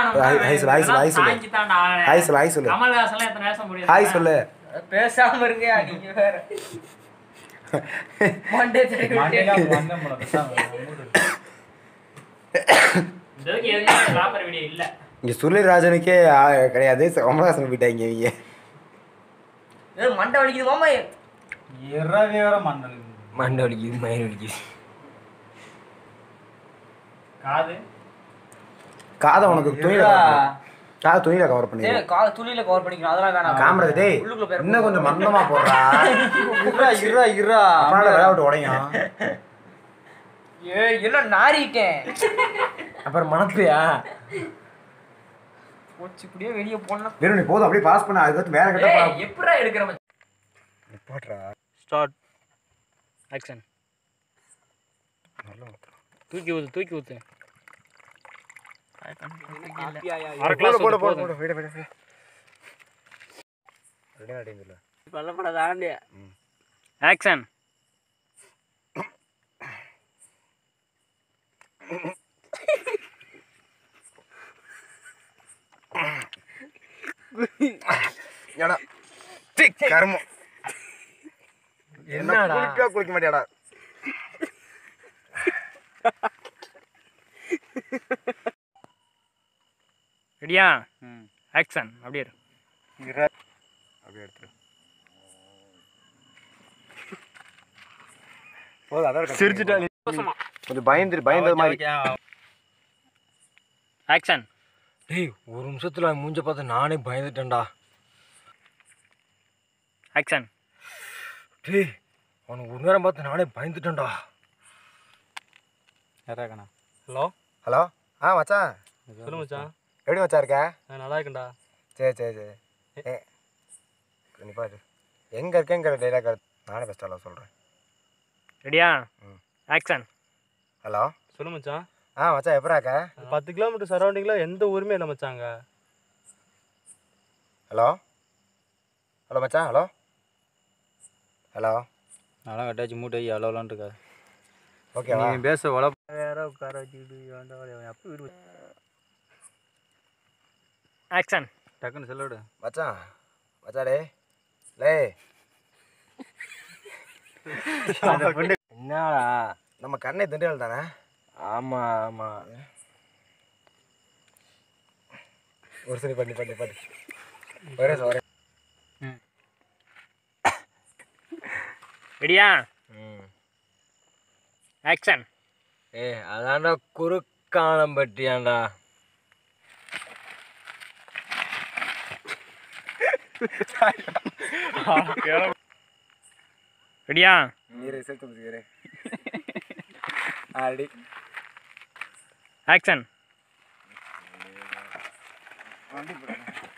நம்ம hi hi சொல்லு hi சொல்லு ஹாய் சொல்லு தாங்கித்தான்டா ஆளு. ஹாய் சொல்லு ஹாய் சொல்லு கமல்ஹாசன்லாம் எத்தனை வேஷம் முடியாது ஹாய் சொல்லு பேசாம இருங்க நீங்க வேற மண்டே தெரியும் இதுக்கு எதுவுமே ப்ராப்பர் வீடியோ இல்ல இங்கே சுருளிராஜனுக்கே ஆ, கிடையாது கமலஹாசன் போயிட்டாங்க இவங்க ஏய், மண்டை வலிக்குது மாமா மண்டை வலிக்குது மயிர் வலிக்குது காது காதை உனக்கு துணியில cover பண்ணு. காதை துணியில கவர் பண்ணி ஏய், கால துணியில கவர் பண்ணிக்கணும் அதெல்லாம் வேணாம் காமரா டேய் உள்ளுக்குள்ள பேர் இன்னும் கொஞ்சம் மந்தமா போடுறா இருடா இருடா இருடா அப்புறம் விளையாட்டு உடையும் ஏய் என்ன நாரிட்டேன் அப்புறம் மணப்பியா போச்சு இப்படியே வெளிய போனா வெறும் நீ போதும் அப்படியே பாஸ் பண்ண அதுக்கு வேற கிட்ட பா- எப்படா எடுக்கிற மச்சான்? போடுறா ஸ்டார்ட் ஆக்ஷன் தூக்கி ஊத்து தூக்கி ஊத்து அரை போடு கிளாஸ் போடு ஊத்து, போடு போதும். போடு விடு விடு விடு ரெடி நடிங்கல பல்லப்படாத ஆண்டியா ஆக்ஷன் ஏடா டீ கர்மம் என்ன என்னடா? குளிப்பா குளிக்க மாட்டியாடா ரெடியா ஆக்ஷன் அப்படியே இரு. அப்படியே எடுத்துரு போதும் அதான் சிரிச்சுட்டா கொஞ்சம் பயந்துரு பயந்தது மாதிரி ஆக்ஷன் டேய் ஒரு நிமிஷத்துல அவன் மூஞ்ச பார்த்து நானே பயந்துட்டேன்டா ஆக்ஷன் டேய் அவனுக்கு ஒரு நேரம் பார்த்து நானே பயந்துட்டேன்டா ஹலோ ஹலோ ஆ மச்சான் சொல்லு மச்சான் எப்படி மச்சான் இருக்க நான் நல்லா இருக்கேன்டா சரி சரி சரி ஏ நீ பாரு எங்கே இருக்கேங்கிற டைலாக் நானே ஃபஸ்ட்டாக சொல்கிறேன் ரெடியா ம். ஆக்ஷன் ஹலோ சொல்லு மச்சான் ஆ மச்சான் எப்படா இருக்க பத்து கிலோமீட்டர் சரௌண்டிங்கில் எந்த ஊருமே இல்லை மச்சாங்க ஹலோ ஹலோ மச்சான் ஹலோ ஹலோ நல்லா கட்டாச்சு மூட்டை எவ்வளோலான் இருக்கா ஓகேவா நீ பேச வள வேற உட்கார வச்சுக்கிட்டு வேண்டாம் அப்போ வீடு ஆக்ஷன் டக்குன்னு செல்லோடு மச்சான் மச்சாடே லே என்னடா நம்ம கண்ணை திண்டுக்கல் தானே ஆமா ஆமா ஒரு சரி பண்ணி பண்ணி பண்ணி ஒரே சார் ஒரே ரெடியா ம் ஆக்ஷன் ஏய் அதான்டா குறுக்கானம் பட்டியாண்டா ரெடியா நீர் சேர்த்து முடிச்சுக்கிறேன் ஆல்ரெடி ஆக்ஷன் வண்டி போடுறேன்